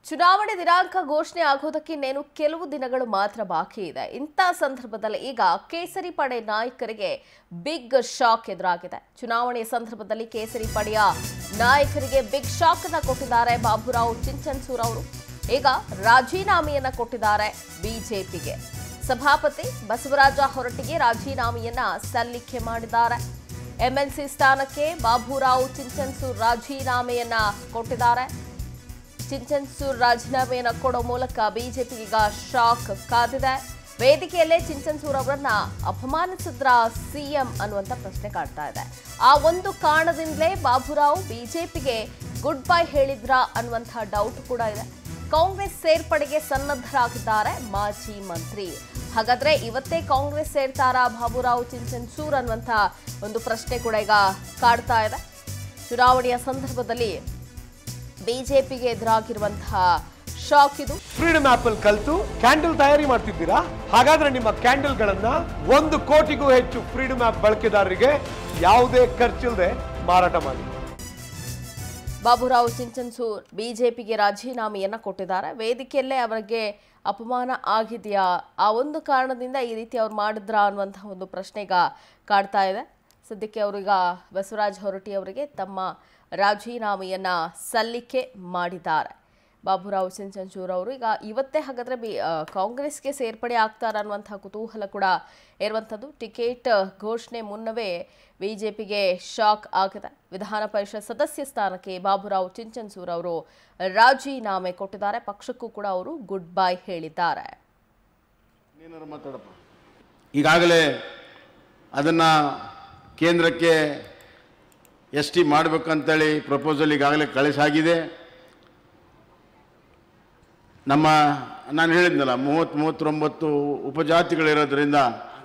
ಚುನಾವಣೆ ದಿನಾಂಕ ಘೋಷಣೆ ಆಗೋದಕ್ಕೆ ಇನ್ನೇನು ಕೆಲವು ದಿನಗಳು ಮಾತ್ರ ಬಾಕಿ ಇದೆ ಇಂಥ ಸಂದರ್ಭದಲ್ಲಿ ಈಗ ಕೇಸರಿ ಪಡೆ ನಾಯಕರಿಗೆ ಬಿಗ್ ಶಾಕ್ ಎದುರಾಗಿದೆ ಚುನಾವಣೆಯ ಸಂದರ್ಭದಲ್ಲಿ ಕೇಸರಿ ಪಡೆಯ ನಾಯಕರಿಗೆ ಬಿಗ್ ಶಾಕ್ ಅನ್ನ ಕೊಟ್ಟಿದ್ದಾರೆ ಬಾಬುರಾವ್ ಚಿಂಚನ್ಸೂರ್ ಅವರು ಈಗ ರಾಜೀನಾಮೆಯನ್ನ ಕೊಟ್ಟಿದ್ದಾರೆ ಬಿಜೆಪಿಗೆ ಸಭಾಪತಿ ಬಸವರಾಜ ಹೊರಟ್ಟಿಗೆ ರಾಜೀನಾಮೆಯನ್ನ ಸಲ್ಲಿಕೆ ಮಾಡಿದ್ದಾರೆ ಎಂಎಲ್ಸಿ ಸ್ಥಾನಕ್ಕೆ ಬಾಬುರಾವ್ ಚಿಂಚನ್ಸೂರ್ ರಾಜೀನಾಮೆಯನ್ನ ಕೊಟ್ಟಿದ್ದಾರೆ ಚಿಂಚನ್ಸೂರ್ ರಾಜೀನಾಮೆಯನ್ನು ಕೊಡೋ ಮೂಲಕ ಬಿಜೆಪಿಗೆ ಈಗ ಶಾಕ್ ಕಾದಿದೆ ವೇದಿಕೆಯಲ್ಲೇ ಚಿಂಚನ್ಸೂರ್ ಅವರನ್ನ ಅಪಮಾನಿಸಿದ್ರ ಸಿಎಂ ಅನ್ನುವಂತ ಪ್ರಶ್ನೆ ಕಾಡ್ತಾ ಇದೆ ಆ ಒಂದು ಕಾರಣದಿಂದಲೇ ಬಾಬುರಾವ್ ಬಿಜೆಪಿಗೆ ಗುಡ್ ಬೈ ಹೇಳಿದ್ರ ಅನ್ನುವಂತಹ ಡೌಟ್ ಕೂಡ ಇದೆ ಕಾಂಗ್ರೆಸ್ ಸೇರ್ಪಡೆಗೆ ಸನ್ನದ್ಧರಾಗಿದ್ದಾರೆ ಮಾಜಿ ಮಂತ್ರಿ ಹಾಗಾದ್ರೆ ಇವತ್ತೇ ಕಾಂಗ್ರೆಸ್ ಸೇರ್ತಾರಾ ಬಾಬುರಾವ್ ಚಿಂಚನ್ಸೂರ್ ಅನ್ನುವಂಥ ಒಂದು ಪ್ರಶ್ನೆ ಕೂಡ ಈಗ ಕಾಡ್ತಾ ಇದೆ ಚುನಾವಣೆಯ ಸಂದರ್ಭದಲ್ಲಿ ಬಿಜೆಪಿಗೆ ಎದುರಾಗಿರುವಂತಹ ಶಾಕ್ ಇದು ಫ್ರೀಡಮ್ ಆಪ್ ಅಲ್ಲಿ ಕಲ್ತು ಕ್ಯಾಂಡಲ್ ತಯಾರಿ ಮಾಡ್ತಿದ್ದೀರಾ ಹಾಗಾದ್ರೆ ನಿಮ್ಮ ಕ್ಯಾಂಡಲ್ ಗಳನ್ನ ಒಂದು ಕೋಟಿಗೂ ಹೆಚ್ಚು ಫ್ರೀಡಮ್ ಆಪ್ ಬಳಕೆದಾರರಿಗೆ ಯಾವುದೇ ಖರ್ಚಿಲ್ಲದೆ ಮಾರಾಟ ಮಾಡಿ ಬಾಬುರಾವ್ ಚಿಂಚನ್ಸೂರ್ ಬಿಜೆಪಿಗೆ ರಾಜೀನಾಮೆಯನ್ನ ಕೊಟ್ಟಿದ್ದಾರೆ ವೇದಿಕೆಯಲ್ಲೇ ಅವರಿಗೆ ಅಪಮಾನ ಆಗಿದೆಯಾ ಆ ಒಂದು ಕಾರಣದಿಂದ ಈ ರೀತಿ ಅವ್ರು ಮಾಡಿದ್ರಾ ಅನ್ನುವಂತಹ ಒಂದು ಪ್ರಶ್ನೆ ಈಗ ಕಾಡ್ತಾ ಇದೆ ಸದ್ಯಕ್ಕೆ ಅವರೀಗ ಬಸವರಾಜ ಹೊರಟಿ ಅವರಿಗೆ ತಮ್ಮ ರಾಜೀನಾಮೆಯನ್ನ ಸಲ್ಲಿಕೆ ಮಾಡಿದ್ದಾರೆ ಬಾಬುರಾವ್ ಚಿಂಚನ್ಚೂರ್ ಅವರು ಈಗ ಇವತ್ತೇ ಹಾಗಾದ್ರೆ ಬಿ ಆ, ಕಾಂಗ್ರೆಸ್ಗೆ ಸೇರ್ಪಡೆ ಆಗ್ತಾರ ಅನ್ನುವಂತಹ ಕುತೂಹಲ ಕೂಡ ಇರುವಂಥದ್ದು ಟಿಕೆಟ್ ಘೋಷಣೆ ಮುನ್ನವೇ ಬಿಜೆಪಿಗೆ ಶಾಕ್ ಆಗಿದೆ ವಿಧಾನ ಪರಿಷತ್ ಸದಸ್ಯ ಸ್ಥಾನಕ್ಕೆ ಬಾಬುರಾವ್ ಚಿಂಚನ್ಸೂರ್ ಅವರು ರಾಜೀನಾಮೆ ಕೊಟ್ಟಿದ್ದಾರೆ ಪಕ್ಷಕ್ಕೂ ಕೂಡ ಅವರು ಗುಡ್ ಬೈ ಹೇಳಿದ್ದಾರೆ ಏನಾರು ಮಾತಾಡಪ್ಪ ಈಗಾಗಲೇ ಅದನ್ನು ಕೇಂದ್ರಕ್ಕೆ ಎಸ್ ಟಿ ಮಾಡಬೇಕಂತೇಳಿ ಪ್ರಪೋಸಲ್ ಈಗಾಗಲೇ ಕಳಿಸಾಗಿದೆ ನಮ್ಮ ನಾನು ಹೇಳಿದ್ನಲ್ಲ ಮೂವತ್ತು ಮೂವತ್ತೊಂಬತ್ತು ಉಪಜಾತಿಗಳಿರೋದ್ರಿಂದ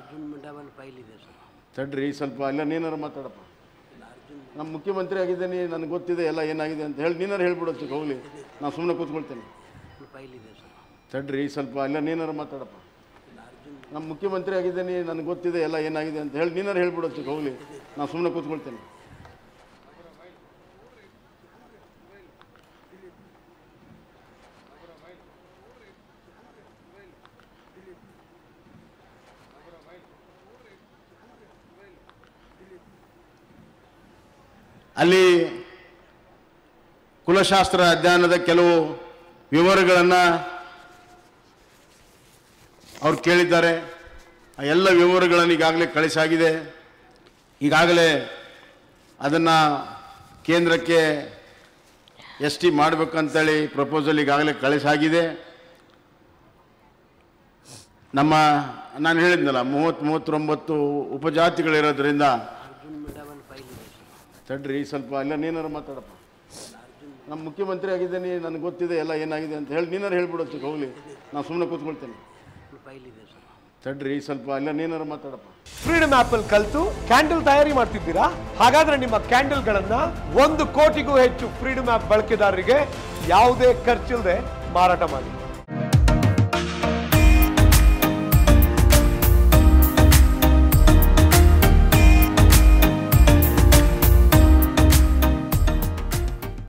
ತಡ್ರಿ ಸ್ವಲ್ಪ ಎಲ್ಲ ನೀನಾರು ಮಾತಾಡಪ್ಪ ನಮ್ಮ ಮುಖ್ಯಮಂತ್ರಿ ಆಗಿದ್ದೇನೆ ನನಗೆ ಗೊತ್ತಿದೆ ಎಲ್ಲ ಏನಾಗಿದೆ ಅಂತ ಹೇಳಿ ನೀನಾರು ಹೇಳ್ಬಿಡೋದು ಹೋಗ್ಲಿ ನಾನು ಸುಮ್ಮನೆ ಕೂತ್ಕೊಳ್ತೇನೆ ತಡ್ರಿ ಸ್ವಲ್ಪ ಎಲ್ಲ ನೀನಾರು ಮಾತಾಡಪ್ಪ ನಮ್ಮ ಮುಖ್ಯಮಂತ್ರಿ ಆಗಿದ್ದೇನೆ ನನಗೆ ಗೊತ್ತಿದೆ ಎಲ್ಲ ಏನಾಗಿದೆ ಅಂತ ಹೇಳಿ ನೀನಾರು ಹೇಳ್ಬಿಡೋದು ಹೋಗ್ಲಿ ನಾನು ಸುಮ್ಮನೆ ಕೂತ್ಕೊಳ್ತೇನೆ ಅಲ್ಲಿ ಕುಲಶಾಸ್ತ್ರ ಅಧ್ಯಯನದ ಕೆಲವು ವಿವರಗಳನ್ನು ಅವ್ರು ಕೇಳಿದ್ದಾರೆ ಆ ಎಲ್ಲ ವಿವರಗಳನ್ನು ಈಗಾಗಲೇ ಕಳಿಸಾಗಿದೆ ಈಗಾಗಲೇ ಅದನ್ನು ಕೇಂದ್ರಕ್ಕೆ ಎಸ್ ಟಿ ಮಾಡಬೇಕಂತೇಳಿ ಪ್ರಪೋಸಲ್ ಈಗಾಗಲೇ ಕಳಿಸಾಗಿದೆ ನಮ್ಮ ನಾನು ಹೇಳಿದ್ನಲ್ಲ ಮೂವತ್ತು ಮೂವತ್ತೊಂಬತ್ತು ಉಪಜಾತಿಗಳಿರೋದ್ರಿಂದ ತಡ್ರಿ ಸ್ವಲ್ಪ ಎಲ್ಲ ನೀನಾರು ಮಾತಾಡಪ್ಪ ನಮ್ಮ ಮುಖ್ಯಮಂತ್ರಿ ಆಗಿದ್ದೇನೆ ನನಗೆ ಗೊತ್ತಿದೆ ಎಲ್ಲ ಏನಾಗಿದೆ ಅಂತ ಹೇಳಿ ನೀನಾರು ಹೇಳ್ಬಿಡೋದು ಹೋಗ್ಲಿ ನಾನು ಸುಮ್ಮನೆ ಕೂತ್ಕೊಳ್ತೇನೆ ತಡ್ರಿ ಸ್ವಲ್ಪ ಎಲ್ಲ ನೀನಾರು ಮಾತಾಡಪ್ಪ ಫ್ರೀಡಮ್ ಆಪ್ ಅಲ್ಲಿ ಕಲ್ತು ಕ್ಯಾಂಡಲ್ ತಯಾರಿ ಮಾಡ್ತಿದ್ದೀರಾ ಹಾಗಾದ್ರೆ ನಿಮ್ಮ ಕ್ಯಾಂಡಲ್ ಗಳನ್ನ ಒಂದು ಕೋಟಿಗೂ ಹೆಚ್ಚು ಫ್ರೀಡಮ್ ಆಪ್ ಬಳಕೆದಾರರಿಗೆ ಯಾವುದೇ ಖರ್ಚಿಲ್ಲದೆ ಮಾರಾಟ ಮಾಡಿ